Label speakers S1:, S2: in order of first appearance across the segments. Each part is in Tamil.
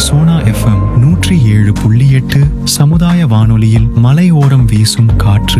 S1: சோனா எஃப்எம் நூற்றி ஏழு புள்ளி எட்டு சமுதாய வானொலியில் மலையோரம் வீசும் காற்று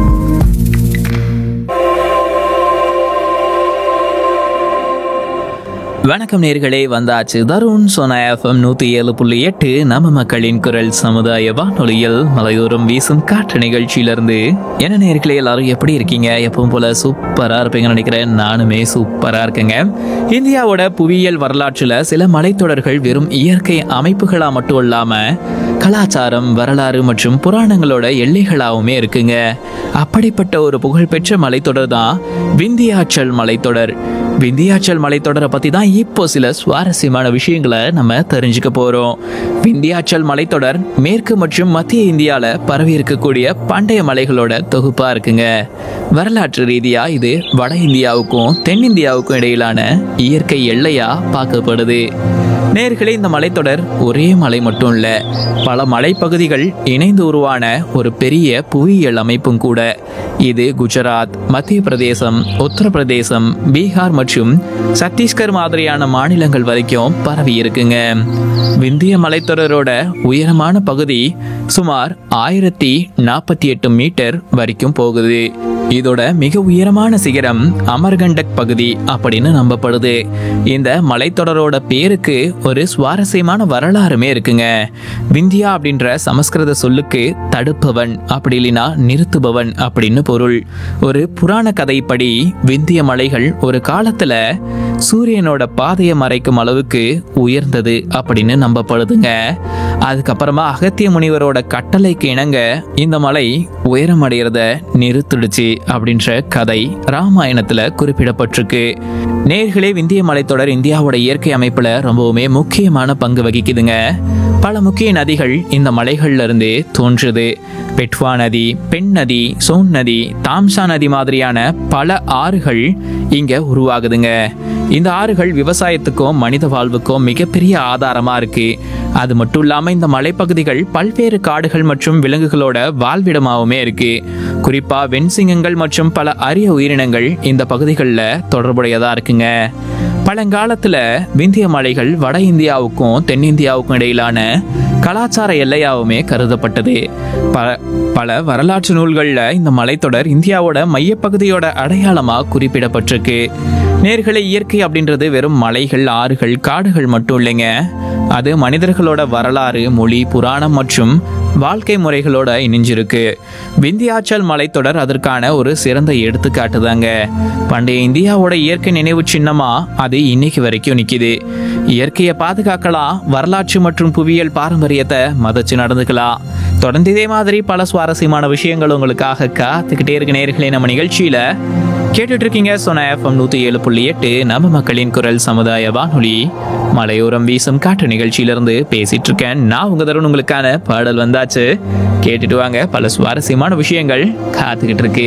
S2: வணக்கம் நேர்களே வந்தாச்சு தருண் சோனா எஃப்எம் நூத்தி ஏழு புள்ளி எட்டு நம்ம மக்களின் குரல் சமுதாய வானொலியில் மலையோரம் வீசும் காற்று நிகழ்ச்சியிலிருந்து என்ன நேர்களே எல்லாரும் எப்படி இருக்கீங்க எப்பவும் போல சூப்பரா இருப்பீங்கன்னு நினைக்கிறேன் நானுமே சூப்பரா இருக்கேங்க இந்தியாவோட புவியியல் வரலாற்றுல சில மலைத்தொடர்கள் வெறும் இயற்கை அமைப்புகளா மட்டும் இல்லாம கலாச்சாரம் வரலாறு மற்றும் புராணங்களோட எல்லைகளாகவுமே இருக்குங்க அப்படிப்பட்ட ஒரு புகழ்பெற்ற மலைத்தொடர் தான் விந்தியாச்சல் மலைத்தொடர் விந்தியாச்சல் மலைத்தொடரை பத்தி தான் இப்போ சில சுவாரஸ்யமான விஷயங்களை நம்ம தெரிஞ்சுக்க போறோம் விந்தியாச்சல் மலைத்தொடர் மேற்கு மற்றும் மத்திய இந்தியால பரவி இருக்கக்கூடிய பண்டைய மலைகளோட தொகுப்பா இருக்குங்க வரலாற்று ரீதியா இது வட இந்தியாவுக்கும் தென்னிந்தியாவுக்கும் இடையிலான இயற்கை எல்லையா பார்க்கப்படுது நேர்களே இந்த மலைத்தொடர் ஒரே மலை மட்டும் இல்ல பல மலைப்பகுதிகள் இணைந்து உருவான ஒரு பெரிய புவியியல் அமைப்பும் கூட இது குஜராத் மத்திய பிரதேசம் உத்தரப்பிரதேசம் பீகார் மற்றும் சத்தீஸ்கர் மாதிரியான மாநிலங்கள் வரைக்கும் பரவி இருக்குங்க விந்திய மலைத்தொடரோட உயரமான பகுதி சுமார் ஆயிரத்தி நாற்பத்தி எட்டு மீட்டர் வரைக்கும் போகுது இதோட மிக உயரமான சிகரம் அமர்கண்டக் பகுதி அப்படின்னு நம்பப்படுது இந்த மலைத்தொடரோட பேருக்கு ஒரு சுவாரஸ்யமான வரலாறுமே இருக்குங்க விந்தியா அப்படின்ற சமஸ்கிருத சொல்லுக்கு தடுப்பவன் அப்படி இல்லைன்னா நிறுத்துபவன் அப்படின்னு பொருள் ஒரு புராண கதைப்படி விந்திய மலைகள் ஒரு காலத்துல சூரியனோட பாதையை மறைக்கும் அளவுக்கு உயர்ந்தது அப்படின்னு நம்பப்படுதுங்க அதுக்கப்புறமா அகத்திய முனிவரோட கட்டளைக்கு இணங்க இந்த மலை உயரம் அடைகிறத நிறுத்திடுச்சு அப்படின்ற கதை ராமாயணத்துல குறிப்பிடப்பட்டிருக்கு நேர்களே விந்திய மலைத்தொடர் இந்தியாவோட இயற்கை அமைப்புல ரொம்பவுமே முக்கியமான பங்கு வகிக்குதுங்க பல முக்கிய நதிகள் இந்த மலைகள்ல இருந்தே தோன்றுது பெட்வா நதி பெண் நதி சோன் நதி தாம்சா நதி மாதிரியான பல ஆறுகள் இங்க உருவாகுதுங்க இந்த ஆறுகள் விவசாயத்துக்கும் மனித வாழ்வுக்கும் மிகப்பெரிய ஆதாரமா இருக்கு அது மட்டும் இல்லாம இந்த மலைப்பகுதிகள் பல்வேறு காடுகள் மற்றும் விலங்குகளோட வாழ்விடமாவுமே இருக்கு குறிப்பா வெண்சிங்கங்கள் மற்றும் பல அரிய உயிரினங்கள் இந்த பகுதிகளில் தொடர்புடையதா இருக்குங்க பழங்காலத்துல விந்திய மலைகள் வட இந்தியாவுக்கும் தென்னிந்தியாவுக்கும் இடையிலான கலாச்சார எல்லையாவுமே கருதப்பட்டது பல பல வரலாற்று நூல்களில் இந்த மலைத்தொடர் இந்தியாவோட மையப்பகுதியோட அடையாளமா குறிப்பிடப்பட்டிருக்கு நேர்களை இயற்கை அப்படின்றது வெறும் மலைகள் ஆறுகள் காடுகள் மட்டும் இல்லைங்க அது மனிதர்களோட வரலாறு மொழி புராணம் மற்றும் வாழ்க்கை முறைகளோட இணைஞ்சிருக்கு விந்தியாச்சல் மலைத்தொடர் அதற்கான ஒரு சிறந்த எடுத்துக்காட்டு தாங்க பண்டைய இந்தியாவோட இயற்கை நினைவு சின்னமா அது இன்னைக்கு வரைக்கும் நிக்குது இயற்கையை பாதுகாக்கலாம் வரலாற்று மற்றும் புவியியல் பாரம்பரியத்தை மதிச்சு நடந்துக்கலாம் தொடர்ந்து இதே மாதிரி பல சுவாரஸ்யமான விஷயங்கள் உங்களுக்காக காத்துக்கிட்டே இருக்க நேர்களே நம்ம நிகழ்ச்சியில கேட்டுட்டு இருக்கீங்க சொன்ன எஃப்எம் நூத்தி ஏழு புள்ளி எட்டு நம்ம மக்களின் குரல் சமுதாய வானொலி மலையோரம் வீசும் காற்று நிகழ்ச்சியிலிருந்து பேசிட்டு இருக்கேன் நான் உங்க தருண் உங்களுக்கான பாடல் வந்தாச்சு கேட்டுட்டு வாங்க பல சுவாரஸ்யமான விஷயங்கள் காத்துக்கிட்டு இருக்கு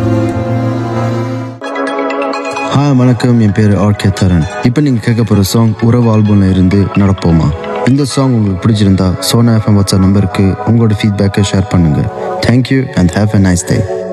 S3: ஹாய் வணக்கம் என் பேர் ஆர்கே தரன் இப்போ நீங்கள் கேட்க போகிற சாங் உறவு ஆல்பம்ல இருந்து நடப்போமா இந்த சாங் உங்களுக்கு பிடிச்சிருந்தா சோனா எஃப்எம் வாட்ஸ்அப் நம்பருக்கு உங்களோட ஃபீட்பேக்கை ஷேர் பண்ணுங்கள் thank you and have a nice day